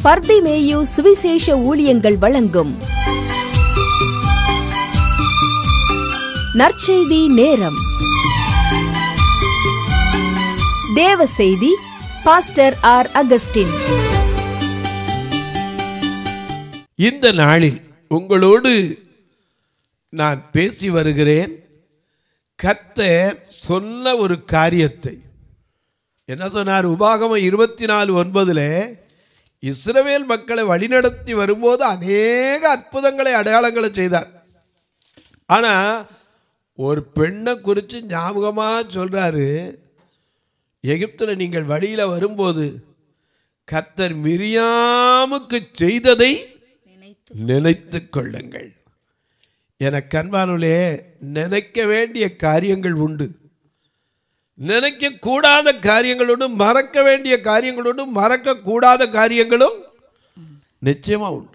பர்திமேயு சுவிசேஷ ஊழியங்கள் வழங்கும் நற்செய்தி நேரம் தேவ செய்தி பாஸ்டர் ஆர் அகஸ்டின் இந்த நாளில் உங்களோடு நான் பேசி வருகிறேன் கர்த்தர் சொன்ன ஒரு காரியத்தை என்ன சொன்னார் உபாகமம் இருபத்தி நாலு ஒன்பதுல இஸ்ரவேல் மக்களை வழிநடத்தி வரும்போது அநேக அற்புதங்களை அடையாளங்களை செய்தார் ஆனால் ஒரு பெண்ணை குறித்து ஞாபகமாக சொல்கிறாரு எகிப்தில் நீங்கள் வழியில் வரும்போது கர்த்தர் மிரியாமுக்கு செய்ததை நினைத்து கொள்ளுங்கள் எனக்கு அன்பானுலே நினைக்க வேண்டிய காரியங்கள் உண்டு நினைக்க கூடாத காரியங்களோடு மறக்க வேண்டிய காரியங்களோடு மறக்க கூடாத காரியங்களும் நிச்சயமா உண்டு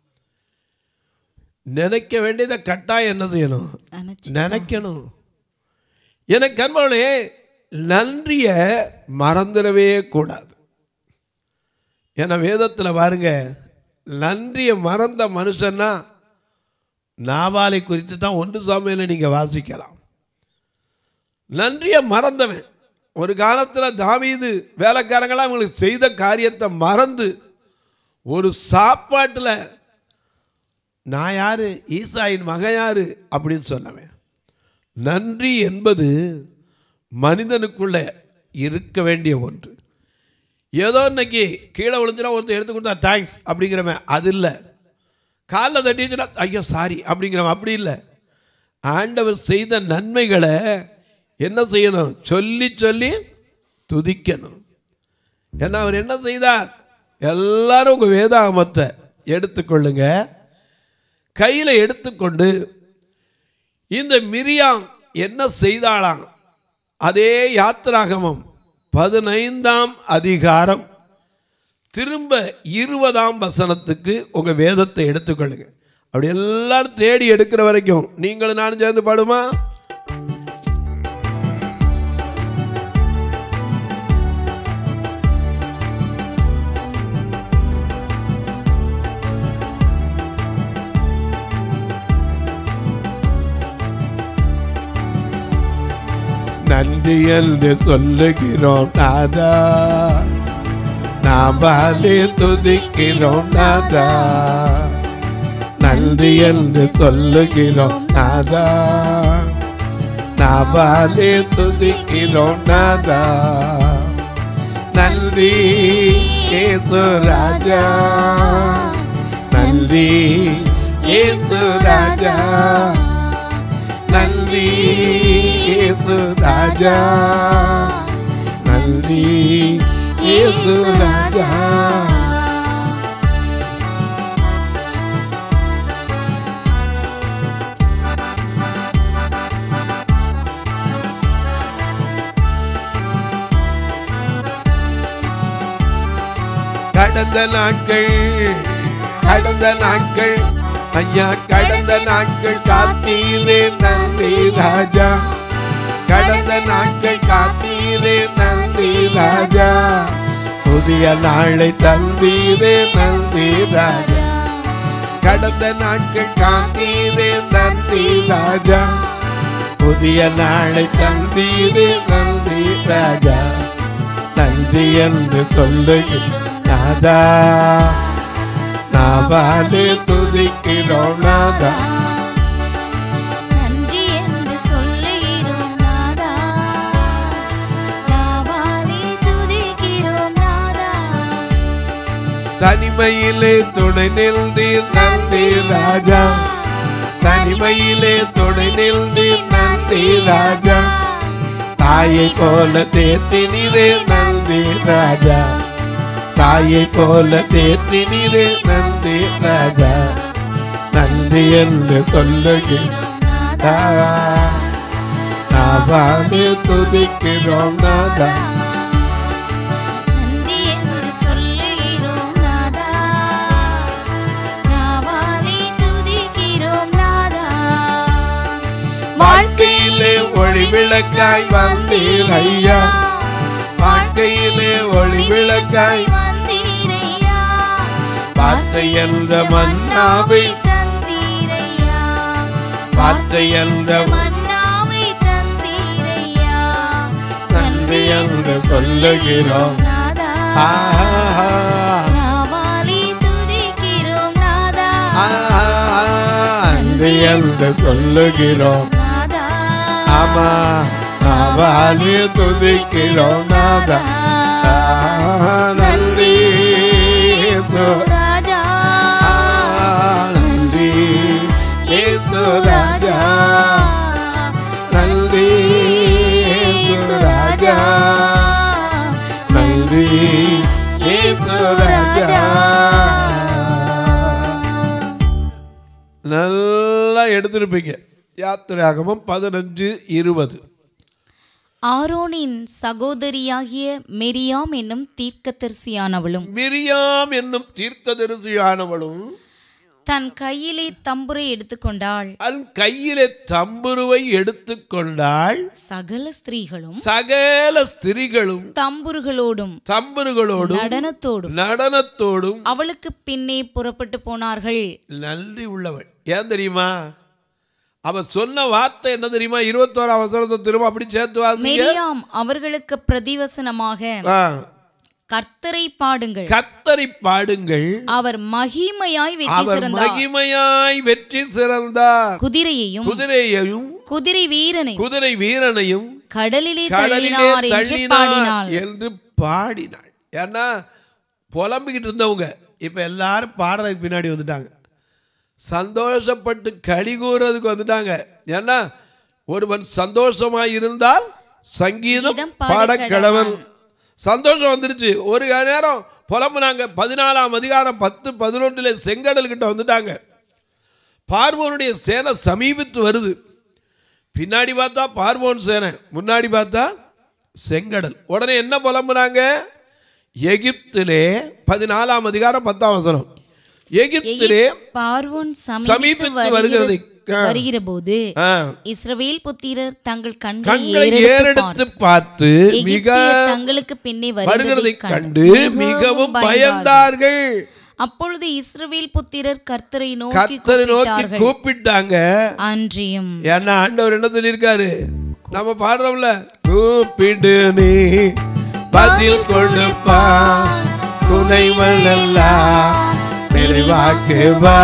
நினைக்க வேண்டியதை கட்டாயம் என்ன செய்யணும் நினைக்கணும் எனக்கு அன்பானுலே நன்றிய மறந்துடவே கூடாது ஏன்னா வேதத்தில் பாருங்க நன்றியை மறந்த மனுஷன்னா நாவாலை குறித்து தான் ஒன்று சாமியில் நீங்கள் வாசிக்கலாம் நன்றியை மறந்தவன் ஒரு காலத்தில் தாவீது வேலைக்காரங்களாம் அவங்களுக்கு செய்த காரியத்தை மறந்து ஒரு சாப்பாட்டில் நான் யாரு ஈசாயின் மகன் யாரு அப்படின்னு சொன்னவன் நன்றி என்பது மனிதனுக்குள்ள இருக்க வேண்டிய ஒன்று ஏதோ இன்னைக்கு கீழே விழுந்துனா ஒருத்தர் எடுத்து கொடுத்தா தேங்க்ஸ் அப்படிங்கிறவன் அது இல்லை காலில் தட்டிச்சுன்னா ஐயோ சாரி அப்படிங்கிறவன் அப்படி இல்லை ஆண்டவர் செய்த நன்மைகளை என்ன செய்யணும் சொல்லி சொல்லி துதிக்கணும் ஏன்னா அவர் என்ன செய்தார் எல்லாரும் உங்கள் வேதாகமத்தை எடுத்துக்கொள்ளுங்க கையில் எடுத்துக்கொண்டு இந்த மிரியாம் என்ன செய்தாளாம் அதே யாத்திராகமம் பதினைந்தாம் அதிகாரம் திரும்ப இருபதாம் வசனத்துக்கு உங்கள் வேதத்தை எடுத்துக்கொள்ளுங்க அப்படி எல்லாரும் தேடி எடுக்கிற வரைக்கும் நீங்களும் நானும் சேர்ந்து பாடுமா நன்றி என்று சொல்லுகிறோம் நாதா நாம் பாலே துதிக்கிறோம் நாதா நன்றி என்று சொல்லுகிறோம் நாதா நாம் பாலே துதிக்கிறோம் நாதா நன்றி ஏசு ராஜா நன்றி ஏசு ராஜா நன்றி ஏசு ராஜா நன்றி ஏசு ராஜா கடந்த நாட்கள் கடந்த நாட்கள் ஐயா கடந்த நாட்கள் காத்தீரே நன்றி ராஜா கடந்த நாட்கள் காத்தீரே நன்றி ராஜா புதிய நாளை தந்தீரே நன்றி ராஜா கடந்த நாட்கள் காத்தீரே நன்றி ராஜா புதிய நாளை தந்தீரே நன்றி ராஜா நன்றி என்று சொல்லுகிறேன் நாதா நாவாலே துதிக்கிறோம் நாதா நன்றி என்று சொல்லுகிறோம் நாதா நாவாலே துதிக்கிறோம் நாதா தனிமையிலே துணை நின்றீர் நன்றி ராஜா தனிமையிலே துணை நின்றீர் நன்றி ராஜா தாயை போல தேற்றினீரே நன்றி ராஜா தாயை போல தேற்றினீரே நன்றி ராஜா நன்றி என்று சொல்லுகிறா நாவாலே துதிக்கிறோம் நாதா நன்றி என்று சொல்லுகிறோம் நாதா நாவாலே துதிக்கிறோம் நாதா வாழ்க்கையிலே ஒளி விளக்காய் வந்தீர் ஐயா வாழ்க்கையிலே ஒளி விளக்காய் வந்தீரையா வார்த்தை என்ற மன்னாவை தந்தீரையா வார்த்தை என்ற மன்னாவை தந்தீரையா நன்றி என்று சொல்லுகிறோம் நாதா ஆஹா, நாவாலி துதிக்கிறோம் நாதா ஆஹா, நன்றி என்று சொல்லுகிறோம் நாதா ஆமா நாவாலி துதிக்கிறோம் நாதா ஆஹா, நன்றி இயேசு. ராஜா ஆஹா, நன்றி இயேசு ராஜா நன்றி இயேசு ராஜா நன்றி இயேசு ராஜா நல்லா எடுத்திருப்பீங்க யாத்திராகமம் பதினஞ்சு இருபது ஆரோனின் சகோதரியாகிய மெரியாம் என்னும் தீர்க்கதரிசியானவளும் மிரியாம் என்னும் தீர்க்கதரிசியானவளும் தன் கையிலே தம்புரை எடுத்துக்கொண்டாள் அன் கையிலே தம்புருவை எடுத்துக்கொண்டாள் சகல ஸ்திரீகளும் சகல ஸ்திரிகளும் தம்புர்களோடும் தம்புருகளோடும் நடனத்தோடும் நடனத்தோடும் அவளுக்கு பின்னே புறப்பட்டு போனார்கள் நன்றி உள்ளவள் ஏன் தெரியுமா அவ சொன்ன வார்த்தை என்ன தெரியுமா இருபத்தோரா அவசரத்தை திரும்ப அப்படி சேர்த்து வாசிங்க மெரியாம் அவர்களுக்கு பிரதிவசனமாக ஆ, கர்த்தரை பாடுங்கள் கத்தரி பாடுங்கள் அவர் மகிமையாய் வெற்றி அவர் சிறந்தார் மகிமையாய் வெற்றி சிறந்தார் குதிரையையும் குதிரையையும் குதிரை வீரனை குதிரை வீரனையும் கடலிலே கடலிலே தள்ளினார் என்று தள்ளினார் பாடினாள் என்று பாடினாள் ஏன்னா புலம்பிக்கிட்டு இருந்தவங்க இப்ப எல்லாரும் பாடுறதுக்கு பின்னாடி வந்துட்டாங்க சந்தோஷப்பட்டு களி கூறதுக்கு வந்துட்டாங்க ஏன்னா ஒருவன் சந்தோஷமாய் இருந்தால் சங்கீதம் கீதம் பாட பாடக் கடவன் சந்தோஷம் வந்துருச்சு ஒரு நேரம் புலம்புனாங்க பதினாலாம் அதிகாரம் பத்து பதினொன்றுல செங்கடல் கிட்ட வந்துட்டாங்க பார்வோனுடைய சேனை சமீபித்து வருது பின்னாடி பார்த்தா பார்வோன் சேனை முன்னாடி பார்த்தா செங்கடல் உடனே என்ன புலம்புனாங்க எகிப்திலே பதினாலாம் அதிகாரம் பத்தாம் வசனம் எகிப்திலே பார்வோன் சமீபித்து சமீபித்து வருகிறது வருகிற போது ஆ, இஸ்ரவேல் புத்திரர் தங்கள் கண்களை கண்களை ஏறெடுத்து ஏறெடுத்து பார்த்து மிக எகிப்தியர் தங்களுக்கு பின்னே வருகிறதை வருகிறதை கண்டு மிகவும் பயந்தார்கள் அப்பொழுது இஸ்ரவேல் புத்திரர் கர்த்தரை நோக்கி கர்த்தரை நோக்கி கூப்பிட்டார்கள் கூப்பிட்டாங்க அன்றியும் ஏன்னா ஆண்டவர் என்ன சொல்லியிருக்காரு நம்ம பாடுறோம்ல கூப்பிடு நீ பதில் கொடுப்பா குறைவல் எல்லாம் நிறைவாக்கு வா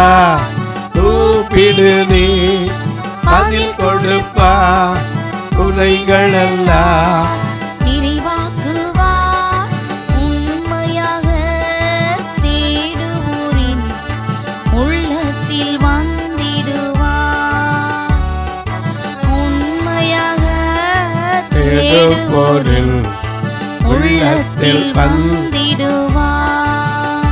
கூப்பிடு நீ பதில் கொடுப்பா குறைகள் எல்லாம் நிறைவாக்குவார் உண்மையாக தேடுவோரின் உள்ளத்தில் வந்திடுவார் உண்மையாக தேடுவோரில் தேடுவோரின் உள்ளத்தில் உள்ளத்தில் வந்திடுவார்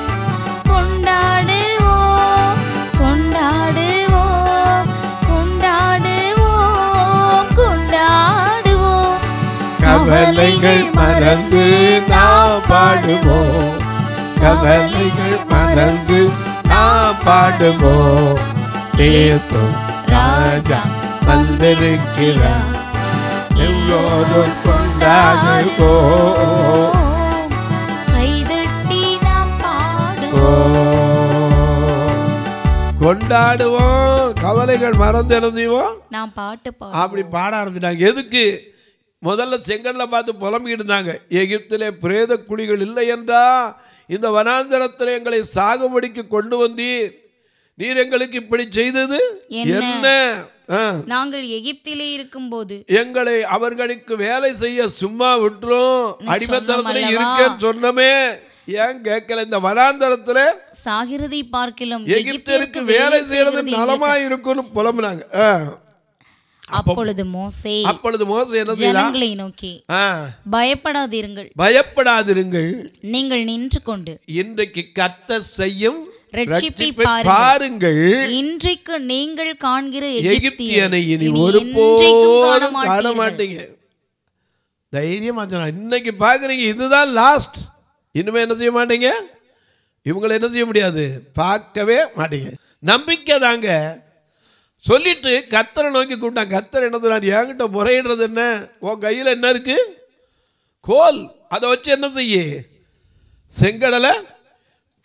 கொண்டாடுவோம் கொண்டாடுவோம் கொண்டாடுவோம் கொண்டாடுவோம் கவலைகள் மறந்து நாம் பாடுவோம் கவலைகள் மறந்து நாம் பாடுவோம் பேசும் ராஜா வந்திருக்கிறார் எல்லோரும் கொண்டாடுவோம் கைதட்டி நாம் பாடுவோம் கொண்டாடுவோம் கவலைகள் மறந்து என்ன செய்வோம் நாம் பாட்டு பாடு அப்படி பாட ஆரம்பிட்டாங்க எதுக்கு முதல்ல செங்கல்ல பார்த்து புலம்பிக்கிட்டு இருந்தாங்க எகிப்திலே பிரேத குழிகள் இல்லை என்றா இந்த வனாந்தரத்தில் எங்களை சாகுபடிக்கு கொண்டு வந்தீர் நீர் எங்களுக்கு இப்படி செய்தது என்ன? என்ன ஆ, நாங்கள் எகிப்திலே இருக்கும்போது எங்களை அவர்களுக்கு வேலை செய்ய சும்மா விட்டுரும் அடிமைத்தனத்துல சொன்னோம் இருக்கேன்னு சொன்னமே ஏன் கேட்கல இந்த வனாந்தரத்துல சாகிறதை பார்க்கிலும் எகிப்தருக்கு வேலை செய்யறது நலமா இருக்கும்னு புலம்புனாங்க ஆ. அப்பொழுது மோசே அப்பொழுது மோசம் என்ன செய்யலாம் ஜனங்களை நோக்கி ஆ பயப்படாதீர்கள் பயப்படாதிருங்கள் நீங்கள் நின்று கொண்டு இன்றைக்கு கத்த செய்யும் ரட்சிப்பை ரட்சிப்பை பாருங்கள். பாருங்கள் இன்றைக்கு நீங்கள் காண்கிற எகிப்தியனை இனி இனி ஒரு என்றைக்கும் காண போதும் காண மாட்டீர்கள். மாட்டீங்க தைரியமா சொன்னா இன்னைக்கு பாக்குறீங்க இதுதான் லாஸ்ட் இனிமே என்ன செய்ய மாட்டீங்க இவங்களை என்ன செய்ய முடியாது பார்க்கவே மாட்டீங்க நம்பிக்கை தாங்க சொல்லிட்டு கத்தரை நோக்கி கூப்பிட்டாங்க கத்தர் என்ன சொன்னார் என்கிட்ட முறையிடுறது என்ன உன் கையில் என்ன இருக்கு கோல் அதை வச்சு என்ன செய்ய செங்கடலை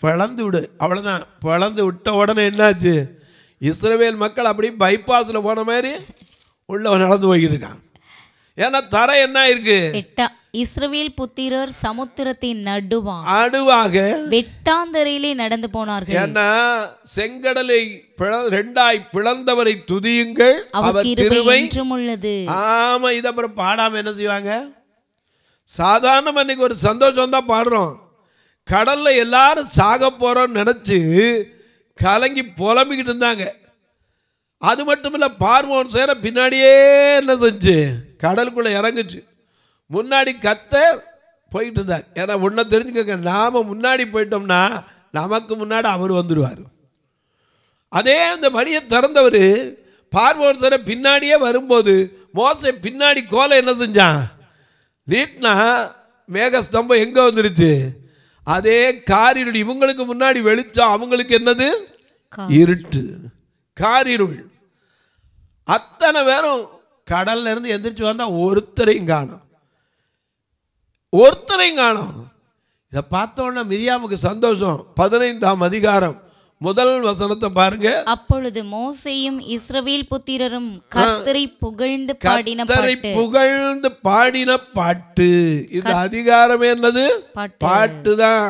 பிளந்து விடு அவ்வளோதான் பிளந்து விட்ட உடனே என்னாச்சு இஸ்ரவேல் மக்கள் அப்படியே பைபாஸில் போன மாதிரி உள்ள நடந்து போய்கிட்டு இருக்கான் ஏன்னா தரை என்ன இருக்கு எட்டா இஸ்ரவேல் புத்திரர் சமுத்திரத்தின் நடுவான் அடுவாக வெட்டாந்தரையிலே நடந்து போனார்கள் ஏன்னா செங்கடலை பிள- ரெண்டாய் பிளந்தவரை துதியுங்கள் அவர் அவர் கிருபை திருவை என்றும் உள்ளது ஆமா இதை அப்புறம் பாடாம என்ன செய்வாங்க சாதாரண இன்னைக்கு ஒரு சந்தோஷம் தான் பாடுறோம் கடல்ல எல்லாரும் சாக போறோம்னு நினைச்சு கலங்கி புலம்பிக்கிட்டு இருந்தாங்க அது மட்டும் இல்லை பார்வோன் சேர பின்னாடியே என்ன செஞ்சு கடலுக்குள்ள இறங்குச்சு முன்னாடி கத்த போயிட்டு இருந்தார் ஏன்னா ஒன்றை தெரிஞ்சுக்கங்க நாம முன்னாடி போயிட்டோம்னா நமக்கு முன்னாடி அவர் வந்துடுவார் அதே அந்த மணியை திறந்தவர் பார்வோன் சேர பின்னாடியே வரும்போது மோசை பின்னாடி கோலை என்ன செஞ்சான் நீட்னா மேகஸ்தம்பம் எங்கே வந்துருச்சு அதே காரிருள் இவங்களுக்கு முன்னாடி வெளிச்சம் அவங்களுக்கு என்னது கா- இருட்டு காரிருள் அத்தனை பேரும் கடல்ல இருந்து எந்திரிச்சு வந்தா ஒருத்தரையும் காணும் ஒருத்தரையும் காணும் இதை பார்த்த உடனே மிரியாமுக்கு சந்தோஷம் பதினைந்தாம் அதிகாரம் முதல் வசனத்தை பாருங்க அப்பொழுது மோசேயும் இஸ்ரவேல் புத்திரரும் கர்த்தரை புகழ்ந்து பாடின கர்த்தரை பாட்டு புகழ்ந்து பாடின பாட்டு இந்த அதிகாரம் என்னது பாட்டு. பாட்டு தான்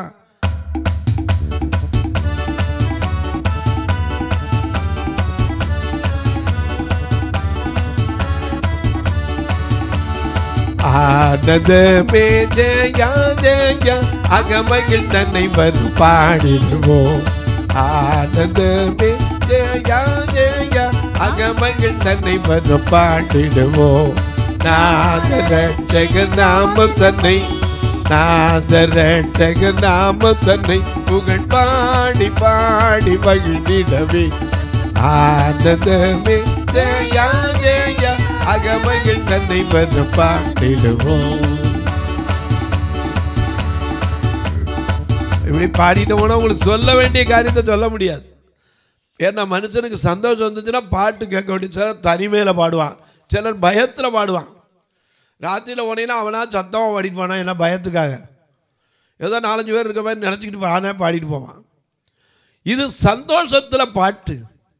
ஆனந்தமே ஜெயா ஜெயா அகமகில் தன்னை வரும் பாடிடுவோம் ஆனந்தமே ஜெயா ஜெயா அகமகில் தன்னை வரும் பாடிடுவோம் நாதரட்சக நாம தன்னை நாதரட்சக நாம தன்னை புகழ் பாடி பாடி மகிழ்ந்திடவே ஆனந்தமே ஜெயா ஜெயா அகமகில் தன்னை வரும் பாடிடுவோம் இப்படி பாடிட்டு போனால் உங்களுக்கு சொல்ல வேண்டிய காரியத்தை சொல்ல முடியாது ஏன்னா மனுஷனுக்கு சந்தோஷம் வந்துச்சுன்னா பாட்டு கேட்க வேண்டிய சிலர் தனிமையில் பாடுவான் சிலர் பயத்தில் பாடுவான் ராத்திரியில் போனீங்கன்னா அவனா சத்தமாக பாடிட்டு போனான் என்ன பயத்துக்காக ஏதோ நாலஞ்சு பேர் இருக்க மாதிரி நினச்சிக்கிட்டு ஆனே பாடிட்டு போவான் இது சந்தோஷத்தில் பாட்டு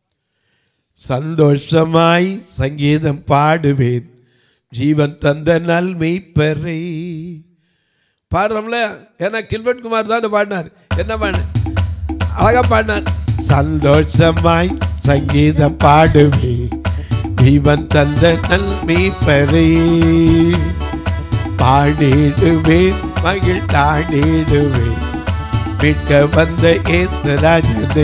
சந்தோஷமாய் சங்கீதம் பாடுவேன் ஜீவன் தந்த நல்மை பெறை பாடுறோம்ல ஏன்னா கில்பர்ட் குமார் தான் இதை பாடினார் என்ன பாடு அழகா பாடினார் சந்தோஷமாய் சங்கீதம் பாடுவேன் ஜீவன் தந்த நல்மை பெறை பாடிடுவேன் மகிழ் தாண்டிடுவேன் மீட்க வந்த ஏசராஜனை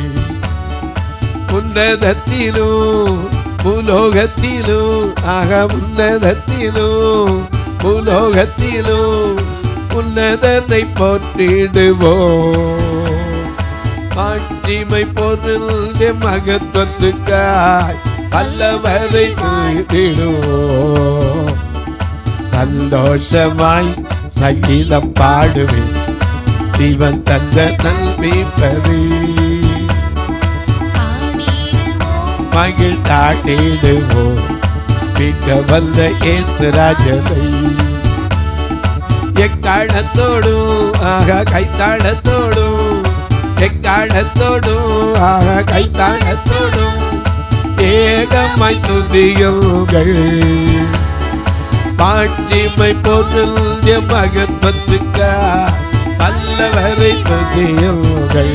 உன்னதத்திலும் பூலோகத்திலும் ஆக உன்னதத்திலும் பூலோகத்திலும் உன்னதனை போற்றிடுவோம் சாட்சிமை பொருள் மகத்துவத்துக்காய் அல்லவரை தூக்கிடுவோம் சந்தோஷமாய் சங்கீதம் பாடுவேன் ஜீவன் தந்த நல்மை பெறி மகிழ் தாட்டிடுவோம் மீட்க வந்த ஏசுராஜனை எக்காலத்தோடும் ஆக கைத்தாளத்தோடும் எக்காலத்தோடும் ஆக கைத்தாளத்தோடும் ஏகமாய் துதியுங்கள் பாட்டிமை பொருள் மகத்வத்துக்கா அல்லவரை துதியுங்கள்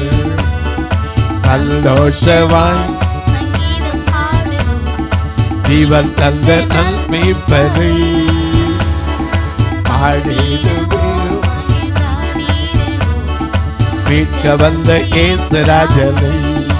சந்தோஷவாய் சங்கீதம் பாடுவோம் ஜீவன் தந்த நன்மை பெறி பாடிடுவோம் மீட்க வந்த ஏசராஜனை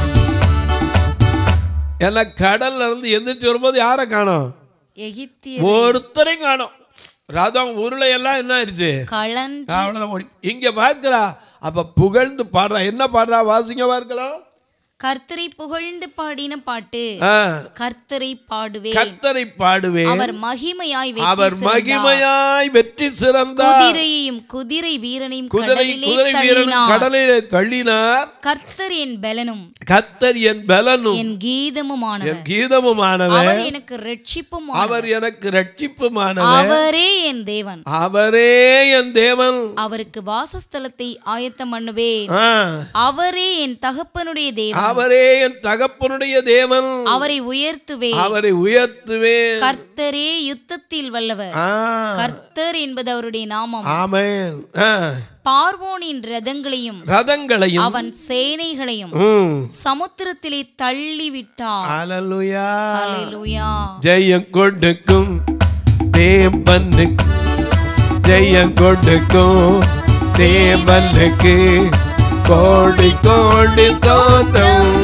ஏன்னா கடல்ல இருந்து எந்திரிச்சு வரும்போது யாரை காணோம் எகிப்திய ஒருத்தரையும் காணோம் ரதம் உருளை எல்லாம் என்ன ஆயிடுச்சு கலன் அவ்வளோதான் ஓடி இங்க பார்க்கிறா அப்ப புகழ்ந்து பாடுறா என்ன பாடுறா வாசிங்க பார்க்கலாம் கர்த்தரை புகழ்ந்து பாடின பாட்டு ஆ, கர்த்தரை பாடுவேன் கர்த்தரை பாடுவேன் அவர் மகிமையாய் வெற்றி அவர் சிறந்தார். மகிமையாய் வெற்றி சிறந்தார் குதிரையையும் குதிரை வீரனையும் குதிரை கடலிலே குதிரை வீரனும் தள்ளினார் கடலிலே தள்ளினார் கர்த்தர் என் பலனும் கர்த்தர் என் பலனும் என் கீதமுமானவர் என் கீதமுமானவர் அவர் எனக்கு ரட்சிப்பும் அவர் எனக்கு ரட்சிப்புமானவர் அவரே என் தேவன் அவரே என் தேவன் அவருக்கு வாசஸ்தலத்தை ஆயத்தம் பண்ணுவேன் ஆ, அவரே என் தகப்பனுடைய தேவன் அவரே என் தகப்பனுடைய தேவன் அவரை உயர்த்துவேன் அவரை உயர்த்துவேன் கர்த்தரே யுத்தத்தில் வல்லவர் ஆ, கர்த்தர் என்பது அவருடைய நாமம் ஆமென் ஆ, பார்வோனின் ரதங்களையும் ரதங்களையும் அவன் சேனைகளையும் ம், சமுத்திரத்திலே தள்ளிவிட்டார் அல்லேலூயா ஹalleluya ஜெயம் கொடுக்கும் தேவனுக்கு ஜெயம் கொடுக்கும் தேவனுக்கு கோடி கோடி ஸ்தோத்திரம்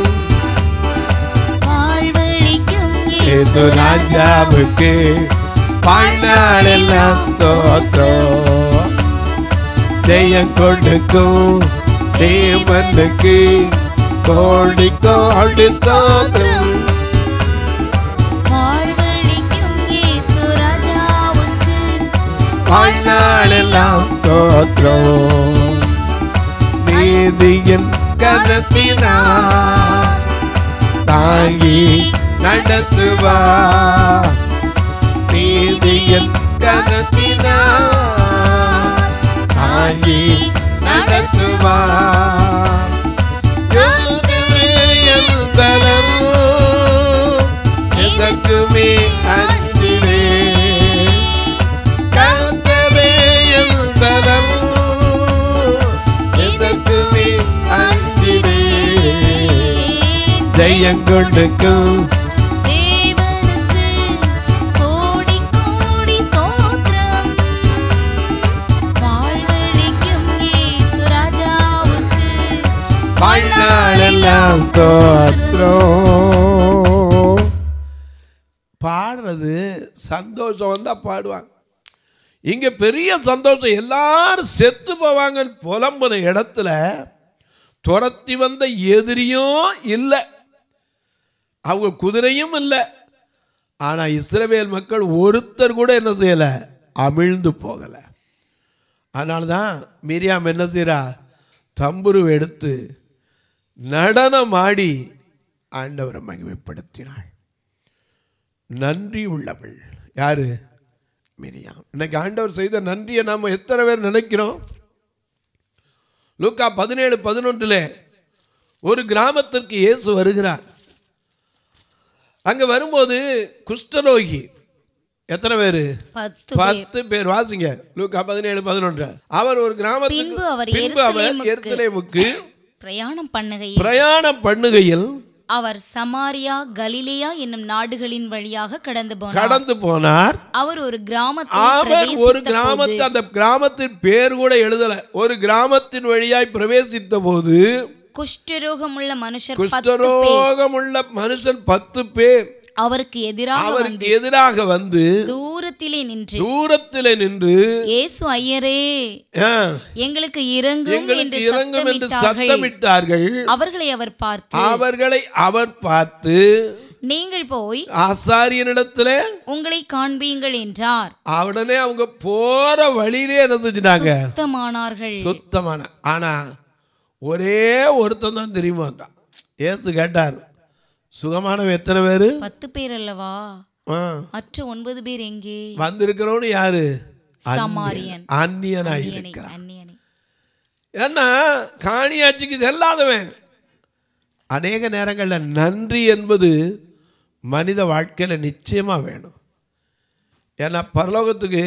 வாழ்வழிக்கும் இயேசு ராஜாவுக்கு வாழ்நாளெல்லாம் ஸ்தோத்திரம் ஜெயம் கொடுக்கும் தேவனுக்கு கோடி கோடி ஸ்தோத்திரம் வாழ்வழிக்கும் இயேசு ராஜாவுக்கு வாழ்நாளெல்லாம் ஸ்தோத்திரம் நீதியின் கனத்தினார் தாங்கி நடத்துவா நீதியின் கனத்தினார் தாங்கி நடத்துவா எதற்குமே அஞ்சினே கர்த்தரே என் பலம், எதற்குமே அஞ்சினே ஜெயம் கொடுக்கும் தேவனுக்கு கோடி கோடி ஸ்தோத்திரம் வாழ்வழிக்கும் இயேசு ராஜாவுக்கு வாழ்நாளெல்லாம் ஸ்தோத்திரம் பாடுறது சந்தோஷம் வந்தா பாடுவாங்க இங்க பெரிய சந்தோஷம் எல்லாரும் செத்து போவாங்க புலம்புன இடத்துல துரத்தி வந்த எதிரியும் இல்லை அவங்க குதிரையும் இல்லை ஆனால் இஸ்ரவேல் மக்கள் ஒருத்தர் கூட என்ன செய்யலை அமிழ்ந்து போகலை அதனால தான் மிரியாம் என்ன செய்கிறா தம்புரு எடுத்து நடனம் ஆடி ஆண்டவரை மகிமைப்படுத்தினாள் நன்றி உள்ளவள் யாரு மிரியாம் இன்னைக்கு ஆண்டவர் செய்த நன்றியை நாம் எத்தனை பேர் நினைக்கிறோம் லூக்கா பதினேழு பதினொன்றில் ஒரு கிராமத்திற்கு இயேசு வருகிறார் அங்க வரும்போது குஷ்டரோகி எத்தனை பேர் பத்து பேர் பத்து பேர் வாசிங்க லூக்கா பதினேழு பதினொன்று அவர் ஒரு கிராமத்துக்கு பின்பு அவர் பின்பு அவர் எருசலேமுக்கு எருசலேமுக்கு பிரயாணம் பண்ணுகையில் பிரயாணம் பண்ணுகையில் அவர் சமாரியா கலிலேயா என்னும் நாடுகளின் வழியாக கடந்து போனார் கடந்து போனார் அவர் ஒரு கிராமத்தில் அவர் ஒரு பிரவேசித்த கிராமத்து அந்த கிராமத்தின் பேர் கூட எழுதல ஒரு கிராமத்தின் வழியாய் பிரவேசித்த போது குஷ்டரோகமுள்ள மனுஷர் பத்து பேர் குஷ்டரோகமுள்ள மனுஷன் பத்து பேர் அவருக்கு எதிராக அவருக்கு எதிராக வந்து தூரத்திலே நின்று தூரத்திலே நின்று இயேசு ஐயரே ஆ, எங்களுக்கு இறங்கும் எங்களுக்கு என்று இறங்கும் என்று சத்தமிட்டார்கள் சத்தமிட்டார்கள் அவர்களை அவர் பார்த்து அவர்களை அவர் பார்த்து நீங்கள் போய் ஆசாரியனிடத்துல உங்களை காண்பீங்கள் என்றார் உடனே அவங்க போற வழியிலே என்ன செஞ்சிட்டாங்க சுத்தமானார்கள் சுத்தமான ஆனா ஒரே ஒருத்தன் தான் தெரியுமா வந்தான் ஏசு கேட்டார் சுகமானவன் எத்தனை பேரு பத்து பேர் அல்லவா ஆ, மற்ற ஒன்பது பேர் எங்கே வந்திருக்கிறவனு யாரு சமாரியன் அந்நியனாய் அந்நியனை இருக்கிறான் அந்நியனை ஏன்னா காணியாட்சிக்கு செல்லாதவன் அநேக நேரங்களில் நன்றி என்பது மனித வாழ்க்கையில் நிச்சயமாக வேணும் ஏன்னா பரலோகத்துக்கு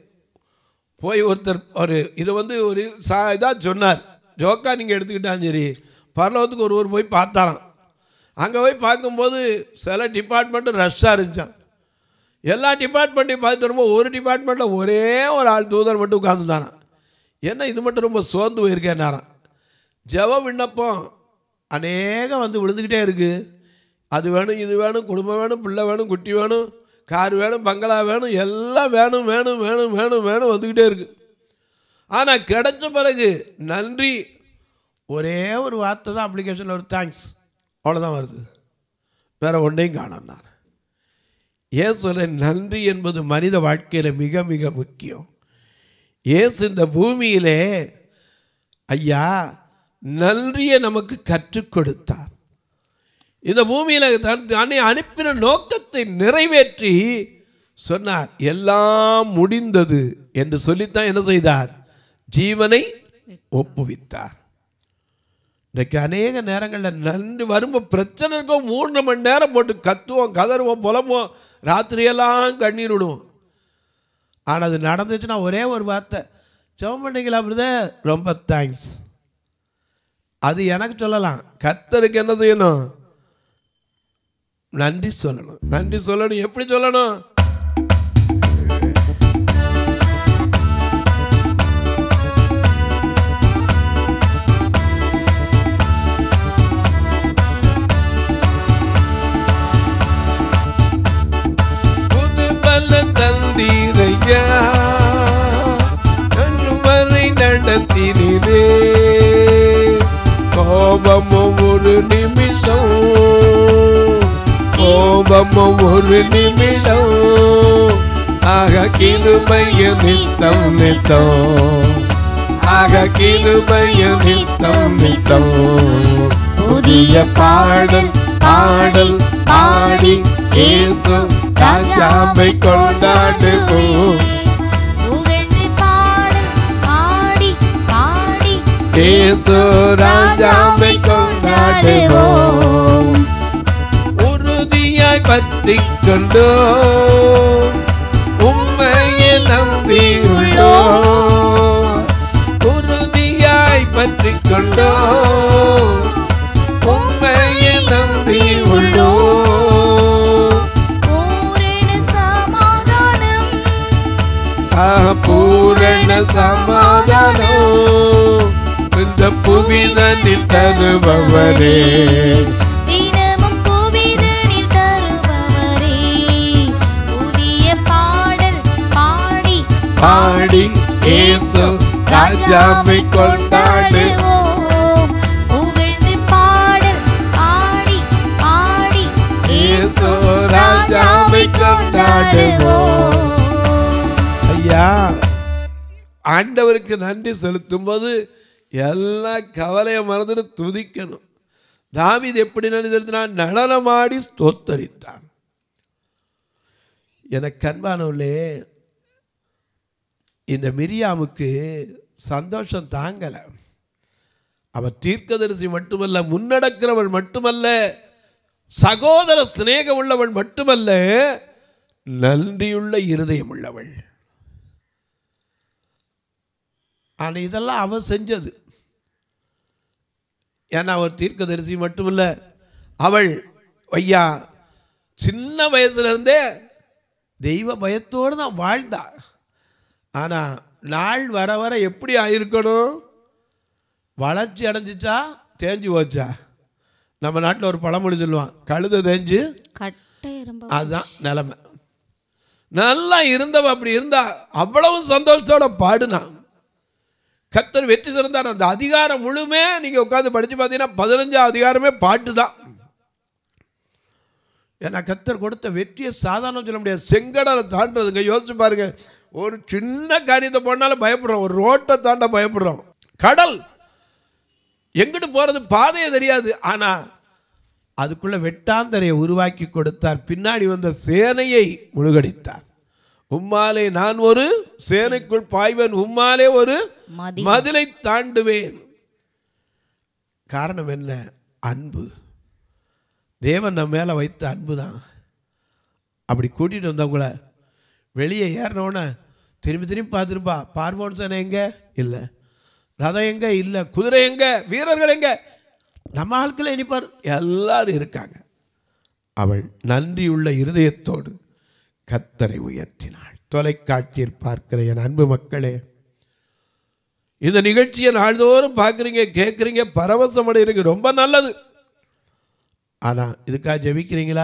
போய் ஒருத்தர் ஒரு இது வந்து ஒரு சா இதாக சொன்னார் ஜோக்கா நீங்கள் எடுத்துக்கிட்டாலும் சரி பரலோகத்துக்கு ஒருவர் போய் பார்த்தாராம் அங்கே போய் பார்க்கும்போது சில டிபார்ட்மெண்ட்டு ரஷ்ஷாக இருந்துச்சான் எல்லா டிபார்ட்மெண்ட்டையும் பார்த்துட்டு வரும்போது ஒரு டிபார்ட்மெண்ட்டில் ஒரே ஒரு ஆள் தூதர் மட்டும் உட்காந்துருந்தாராம் என்ன இது மட்டும் ரொம்ப சோர்ந்து போயிருக்கேன்னாராம் ஜெப விண்ணப்பம் அநேகம் வந்து விழுந்துக்கிட்டே இருக்குது அது வேணும் இது வேணும் குடும்பம் வேணும் பிள்ளை வேணும் குட்டி வேணும் கார் வேணும் பங்களா வேணும் எல்லாம் வேணும் வேணும் வேணும் வேணும் வேணும் வந்துக்கிட்டே இருக்குது ஆனால் கிடைச்ச பிறகு நன்றி ஒரே ஒரு வார்த்தை தான் அப்ளிகேஷனில் ஒரு தேங்க்ஸ் அவ்வளோதான் வருது வேற ஒன்றையும் காணார் இயேசுல நன்றி என்பது மனித வாழ்க்கையில் மிக மிக முக்கியம் இயேசு இந்த பூமியிலே ஐயா நன்றியை நமக்கு கற்றுக் கொடுத்தார் இந்த பூமியில் தன் தன்னை அனுப்பின நோக்கத்தை நிறைவேற்றி சொன்னார் எல்லாம் முடிந்தது என்று சொல்லித்தான் என்ன செய்தார் ஜீவனை ஒப்புவித்தார் இன்றைக்கு அநேக நேரங்களில் நன்றி வரும்போது பிரச்சனை இருக்கும் மூன்று மணி நேரம் போட்டு கத்துவோம் கதறுவோம் புலம்புவோம் ராத்திரியெல்லாம் கண்ணீர் விடுவோம் ஆனால் அது நடந்துச்சுன்னா ஒரே ஒரு வார்த்தை ஜெபம் பண்ணீங்களா பிரதர் ரொம்ப தேங்க்ஸ் அது எனக்கு சொல்லலாம் கத்தருக்கு என்ன செய்யணும் நன்றி சொல்லணும் நன்றி சொல்லணும் எப்படி சொல்லணும் புது பல தந்தீரையா அன்று வரை நடத்தினே கோபமும் ஒரு நிமிஷம் கோபமும் ஒரு நிமிஷம் ஆக கிருபைய நித்தம் நித்தம் ஆக கிருபைய நித்தம் நித்தம் புதிய பாடல் பாடல் பாடி இயேசு ராஜாவை கொண்டாடுவோம் புகழ்ந்து பாடல் பாடி பாடி இயேசு ராஜாவை கொண்டாடுவோம் உறுதியாய் பற்றி கொண்டோ உண்மையை நம்பியுள்ளோ உறுதியாய் பற்றி கொண்டோ உண்மையை நம்பியுள்ளோ பூரண சமாதானம் ஆ, பூரண சமாதானம் இந்த புவிதனில் தருபவரே தினமும் புவிதனில் தருபவரே புதிய பாடல் பாடி பாடி இயேசு ராஜாவை கொண்டாடுவோம் கொண்டாடுவோம் புகழ்ந்து பாடல் பாடி பாடி இயேசு ராஜாவை கொண்டாடுவோம் ஐயா ஆண்டவருக்கு நன்றி செலுத்தும் போது எல்லா கவலையை மறந்துட்டு துதிக்கணும் தாவீது எப்படி நன்றி செலுத்தினான் நடனமாடி ஸ்தோத்தரித்தான் எனக்கு அன்பானவர்களே இந்த மிரியாமுக்கு சந்தோஷம் தாங்கலை அவர் தீர்க்கதரிசி மட்டுமல்ல முன்னடக்கிறவள் மட்டுமல்ல சகோதர சிநேகம் உள்ளவள் மட்டுமல்ல நன்றியுள்ள இருதயம் உள்ளவள் ஆனால் இதெல்லாம் அவ செஞ்சது ஏன்னா அவர் தீர்க்கதரிசி மட்டுமல்ல அவள் ஐயா சின்ன வயசுல இருந்தே தெய்வ பயத்தோடு தான் வாழ்ந்தா ஆனால் நாள் வர வர எப்படி ஆயிருக்கணும் வளர்ச்சி அடைஞ்சிச்சா தேஞ்சு போச்சா நம்ம நாட்டில் ஒரு பழமொழி சொல்லுவான் கழுத தேஞ்சு கட்டை எறும்பு அதுதான் நிலைமை நல்லா இருந்தவ அப்படி இருந்தா அவ்வளவு சந்தோஷத்தோட பாடுனான் கர்த்தர் வெற்றி சிறந்தார் அந்த அதிகாரம் முழுமே நீங்க உட்காந்து படிச்சு பார்த்தீங்கன்னா பதினஞ்சாம் அதிகாரமே பாட்டு தான் ஏன்னா கர்த்தர் கொடுத்த வெற்றியை சாதாரணம் சொல்ல முடியாது செங்கடலை தாண்டதுங்க யோசிச்சு பாருங்க ஒரு சின்ன காரியத்தை போனாலும் பயப்படுறோம் ஒரு ரோட்டை தாண்ட பயப்படுறோம் கடல் எங்கிட்டு போறது பாதையே தெரியாது ஆனா அதுக்குள்ள வெட்டாந்தரையை உருவாக்கி கொடுத்தார் பின்னாடி வந்த சேனையை முழுகடித்தார் உம்மாலே நான் ஒரு சேனைக்குள் பாய்வன் உம்மாலே ஒரு மதி மதிலை தாண்டுவேன் காரணம் என்ன அன்பு தேவன் நம்ம மேலே வைத்த அன்பு தான் அப்படி கூட்டிகிட்டு வந்தவங்கள வெளியே ஏறினோன்னே திரும்பி திரும்பி பார்த்துருப்பா பார்வோன் சேனை எங்கே இல்லை ரதம் எங்கே இல்லை குதிரை எங்கே வீரர்கள் எங்கே நம்ம ஆட்களை இனிப்பார் எல்லாரும் இருக்காங்க அவள் நன்றியுள்ள இருதயத்தோடு கத்தரை உயர்த்தினாள் தொலைக்காட்சியில் பார்க்கிற என் அன்பு மக்களே இந்த நிகழ்ச்சியை நாள்தோறும் பார்க்குறீங்க கேட்குறீங்க பரவசம் அடைகிறீங்க ரொம்ப நல்லது ஆனால் இதுக்காக ஜெபிக்கிறீங்களா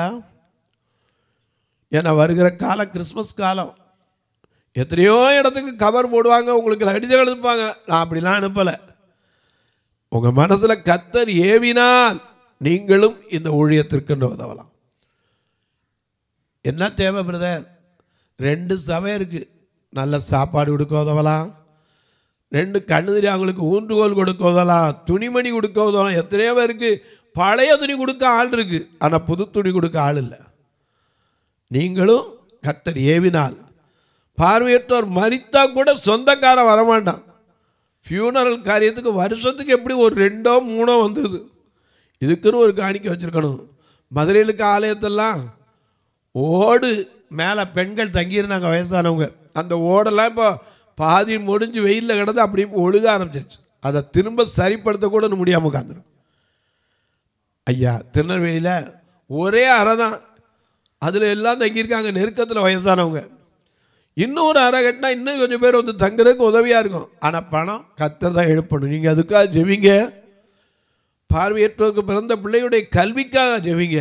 ஏன்னா வருகிற காலம் கிறிஸ்மஸ் காலம் எத்தனையோ இடத்துக்கு கவர் போடுவாங்க உங்களுக்கு கடிதம் எழுதுப்பாங்க நான் அப்படிலாம் அனுப்பலை உங்கள் மனசில் கத்தர் ஏவினால் நீங்களும் இந்த ஊழியத்திற்கு உதவலாம் என்ன தேவை பிரதர் ரெண்டு சபை இருக்குது நல்ல சாப்பாடு கொடுக்க உதவலாம் ரெண்டு கண்ணுதிரி அவங்களுக்கு ஊன்றுகோல் கொடுக்க உதவலாம் துணிமணி கொடுக்க உதவலாம் எத்தனையோ பேருக்கு பழைய துணி கொடுக்க ஆள் இருக்குது ஆனால் புது துணி கொடுக்க ஆள் இல்லை நீங்களும் கத்தர் ஏவினால் பார்வையற்றோர் மறித்தா கூட சொந்தக்காரன் வரமாட்டான் ஃபியூனரல் காரியத்துக்கு வருஷத்துக்கு எப்படி ஒரு ரெண்டோ மூணோ வந்தது இதுக்குன்னு ஒரு காணிக்கை வச்சுருக்கணும் மதுரையிலுக்கு ஆலயத்தெல்லாம் ஓடு மேலே பெண்கள் தங்கியிருந்தாங்க வயசானவங்க அந்த ஓடெல்லாம் இப்போ பாதி முடிஞ்சு வெயிலில் கிடந்து அப்படியே ஒழுக ஆரம்பிச்சிருச்சு அதை திரும்ப சரிப்படுத்த கூட முடியாமல் உட்காந்துரும் ஐயா திருநெல்வேலியில் ஒரே அறை தான் அதில் எல்லாம் தங்கியிருக்காங்க நெருக்கத்தில் வயசானவங்க இன்னும் ஒரு அறை கட்டினா இன்னும் கொஞ்சம் பேர் வந்து தங்குறதுக்கு உதவியாக இருக்கும் ஆனால் பணம் கத்தர் தான் எழுப்பணும் நீங்கள் அதுக்காக ஜெபிங்க பார்வையற்றோருக்கு பிறந்த பிள்ளையுடைய கல்விக்காக ஜெபிங்க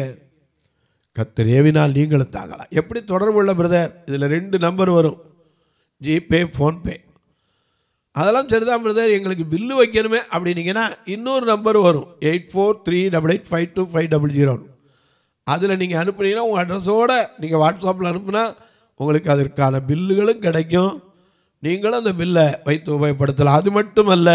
கத்தர் ஏவினால் நீங்களும் தாங்கலாம் எப்படி தொடர்பு உள்ள பிரதர் இதில் ரெண்டு நம்பர் வரும் ஜிபே ஃபோன்பே அதெல்லாம் சரிதான் பிரதர் எங்களுக்கு பில்லு வைக்கணுமே அப்படின்னீங்கன்னா இன்னொரு நம்பர் வரும் eight four three double eight five two five double zero அதில் நீங்கள் அனுப்புனீங்கன்னா உங்கள் அட்ரஸோடு நீங்கள் வாட்ஸ்அப்பில் அனுப்புனா உங்களுக்கு அதற்கான பில்லுகளும் கிடைக்கும் நீங்களும் அந்த பில்லை வைத்து உபயோகப்படுத்தலாம் அது மட்டுமல்ல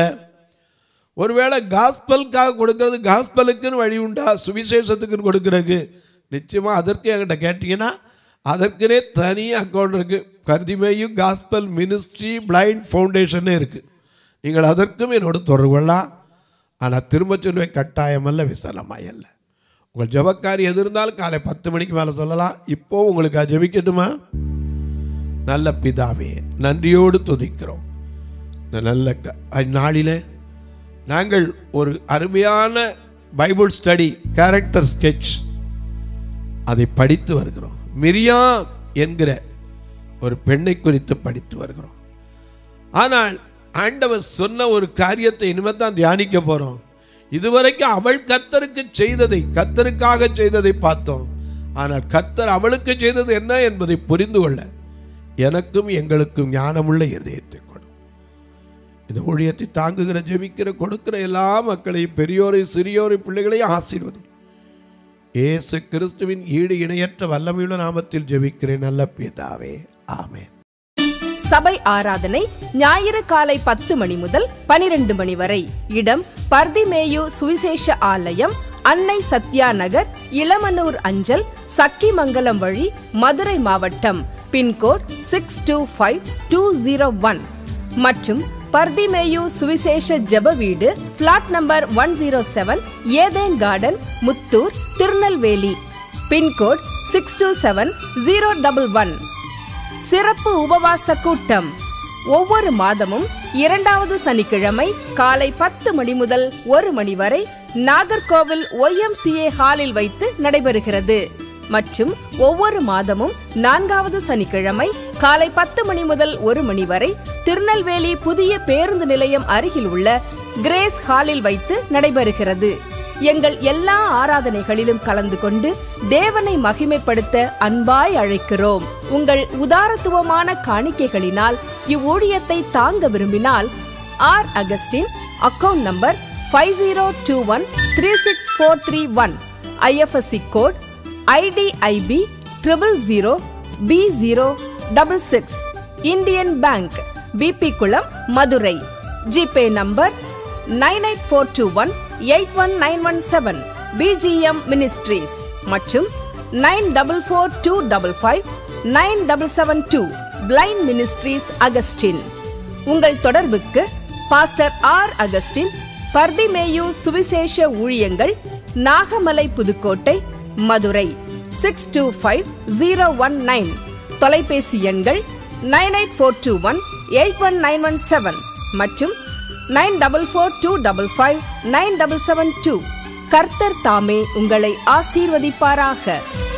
ஒருவேளை காஸ்பலுக்காக கொடுக்கறது காஸ்பலுக்குன்னு வழி உண்டா சுவிசேஷத்துக்குன்னு கொடுக்கறதுக்கு நிச்சயமாக அதற்கு என்கிட்ட கேட்டிங்கன்னா அதற்குனே தனி அக்கௌண்ட் இருக்குது கருதிமேயும் காஸ்பல் மினிஸ்ட்ரி பிளைண்ட் ஃபவுண்டேஷனே இருக்குது நீங்கள் அதற்கும் என்னோட தொடர்பு கொள்ளலாம் ஆனால் திரும்ப சொல்லுவேன் கட்டாயமல்ல விசலமாயல்ல உங்கள் ஜபக்காரி எது இருந்தாலும் காலை பத்து மணிக்கு மேலே சொல்லலாம் இப்போ உங்களுக்கு ஜெபிக்கட்டுமா நல்ல பிதாவே நன்றியோடு துதிக்கிறோம் இந்த நல்ல க நாளிலே நாங்கள் ஒரு அருமையான பைபிள் ஸ்டடி கேரக்டர் ஸ்கெட்ச் அதை படித்து வருகிறோம் மிரியா என்கிற ஒரு பெண்ணை குறித்து படித்து வருகிறோம் ஆனால் ஆண்டவர் சொன்ன ஒரு காரியத்தை இனிமேல் தான் தியானிக்க போகிறோம் இதுவரைக்கும் அவள் கத்தருக்கு செய்ததை கத்தருக்காக செய்ததை பார்த்தோம் ஆனால் கத்தர் அவளுக்கு செய்தது என்ன என்பதை புரிந்து கொள்ள எனக்கும் எங்களுக்கும் ஞானமுள்ள இதயத்தை கொடும் இந்த ஊழியத்தை தாங்குகிற ஜெபிக்கிற கொடுக்கிற எல்லா மக்களையும் பெரியோரை சிறியோரை பிள்ளைகளையும் ஆசீர்வதி இயேசு கிறிஸ்துவின் ஈடு இணையற்ற வல்லமையுள்ள நாமத்தில் ஜெபிக்கிறேன் நல்ல பிதாவே ஆமென் சபை ஆராதனை ஞாயிறு காலை பத்து மணி முதல் பனிரெண்டு மணி வரை இடம் பர்திமேயு சுவிசேஷ ஆலயம் அன்னை சத்யா நகர் இளமனூர் அஞ்சல் சக்கிமங்கலம் வழி மதுரை மாவட்டம் pincode six two five two zero one மற்றும் பர்திமேயு சுவிசேஷ ஜெப வீடு flat number one zero seven Eden garden Muthur Tirunelveli pincode six two seven zero double one சிறப்பு உபவாச கூட்டம் ஒவ்வொரு மாதமும் இரண்டாவது சனிக்கிழமை காலை பத்து மணி முதல் ஒரு மணி வரை நாகர்கோவில் ஒய்எம்சிஏ ஹாலில் வைத்து நடைபெறுகிறது மற்றும் ஒவ்வொரு மாதமும் நான்காவது சனிக்கிழமை காலை பத்து மணி முதல் ஒரு மணி வரை திருநெல்வேலி புதிய பேருந்து நிலையம் அருகில் உள்ள கிரேஸ் ஹாலில் வைத்து நடைபெறுகிறது எங்கள் எல்லா ஆராதனைகளிலும் கலந்து கொண்டு தேவனை மகிமைப்படுத்த அன்பாய் அழைக்கிறோம் உங்கள் உதாரத்துவமான காணிக்கைகளினால் இவ்வூழியத்தை தாங்க விரும்பினால் R Augustin account number five zero two one three six four three one IFSC code IDIB triple zero B zero double six Indian bank Bibikulam Madurai GPay number nine eight four two one eight one nine one seven BGM ministries மற்றும் nine double four two double five nine double seven two blind ministries Augustin உங்கள் தொடர்புக்கு pastor R Augustin Bartimaeus சுவிசேஷ ஊழியங்கள் Nagamalai Pudukkottai Madurai six two five zero one nine தொலைபேசி எண்கள் nine eight four two one eight one nine one seven மற்றும் nine double four two double five nine double seven two கர்த்தர் தாமே உங்களை ஆசீர்வதிப்பாராக